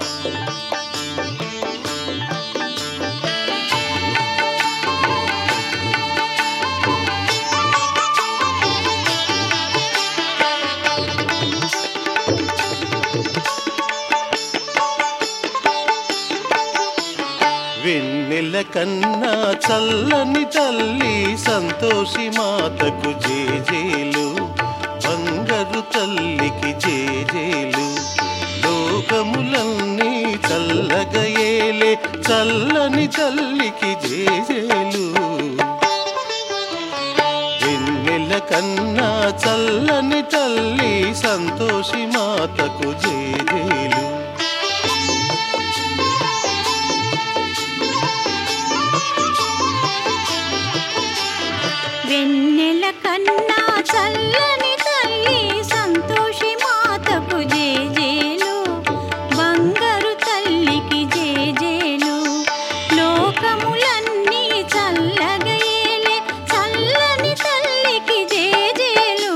వెన్నెల కన్నా చల్లని తల్లి సంతోషి మాతకు జేజేలు బంగారు తల్లికి జేజేలు లోకములన్నీ చల్లగా ఏలే చల్లని తల్లికి జేజేలు వెన్నెల కన్నా చల్లని తల్లి సంతోషి మాతకు జేజేలు వెన్నెల కన్నా చల్లని తల్లి సంతోషి మాతకు జేజేలు బంగారు తల్లికి జేజేలు లోకములన్నీ చల్లగయేలే చల్లని తల్లికి జేజేలు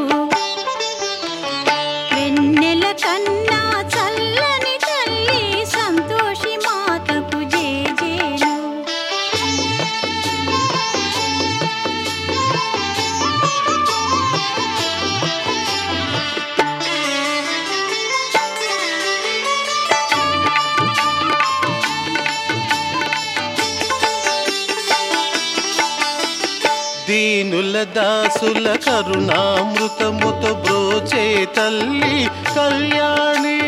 వెన్నెల కన్నా చల్లని తల్లి సంతోషి మాతకు జేజేలు దీనుల దాసుల కరుణామృతముతో బ్రోచే తల్లి కళ్యాణి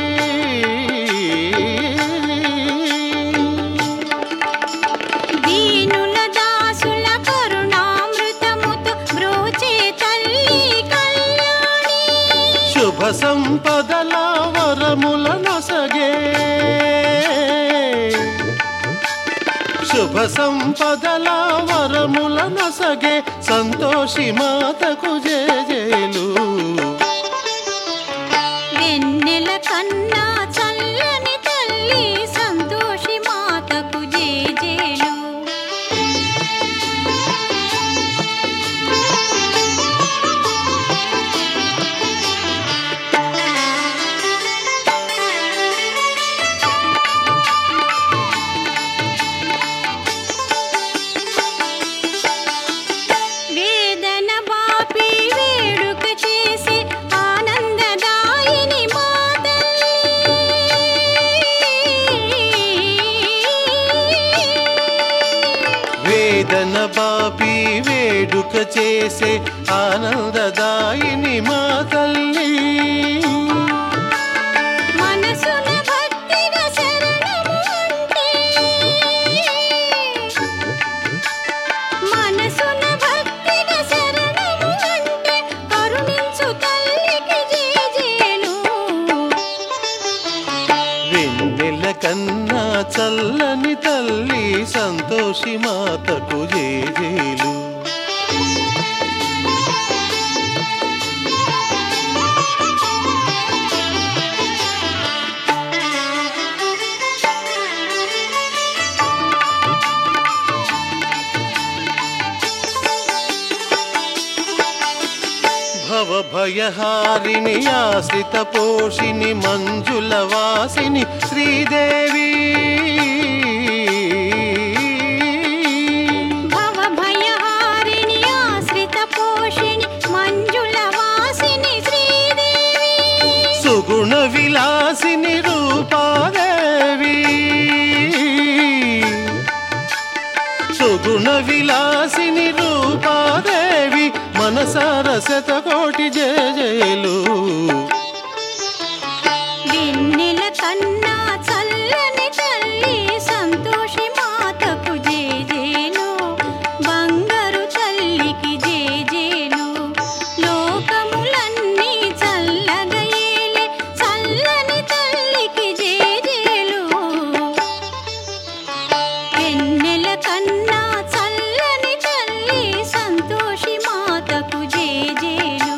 దీనుల దాసుల కరుణామృతముతో బ్రోచే తల్లి కళ్యాణి శుభ సంపదల వరముల నొసగే శుభ సంపదల వరముల నొసగే సంతోషి మాతకు జేజేలు వెన్నెల కన్నా చల్లని తల్లి సంతోషి మాతకు జేజేలు వేదన బాపి వేడుక చేసి ఆనందదాయిని మా తల్లి వేదన బాపి వేడుక చేసే ఆనందదాయిని మా తల్లి మనసున భక్తిగా శరణము అంటే మనసున భక్తిగా శరణము అంటే కరుణించు తల్లికి జేజేలు వెన్నెల కన్నా చల్లని తల్లి సంతోషి మాతకు జేజేలు భవ భయహారిణి ఆశ్రిత పోషిని మంజుల వాసిని శ్రీదేవి భవ భయహారిణి ఆశ్రిత పోషిణి మంజుల వాసిని శ్రీదేవి సుగుణ విలాసిని రూపాదేవి సుగుణ విలాసిని రూపాదేవి మనసార శతకోటి జయలు వెన్నెల కన్నా చల్లని తల్లి సంతోషి మాతకు జేజేలు బంగారు తల్లికి జేజేలు లోకములన్నీ చల్లగయేలే చల్లని తల్లికి జేజేలు వెన్నెల కన్నా చల్లని తల్లి సంతోషి మాతకు జేజేలు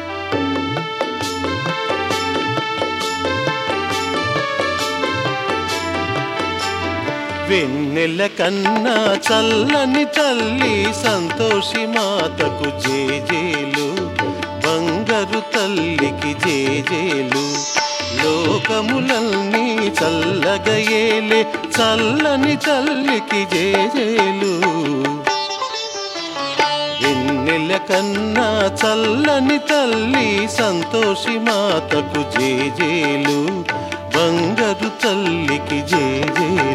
వెన్నెల కన్నా చల్లని తల్లి సంతోషి మాతకు జేజేలు బంగారు తల్లికి జేజేలు లోకములన్నీ చల్లగయేలే చల్లని తల్లికి జేజేలు వెన్నెల కన్నా చల్లని తల్లి సంతోషి మాతకు జేజేలు బంగారు తల్లికి జేజేలు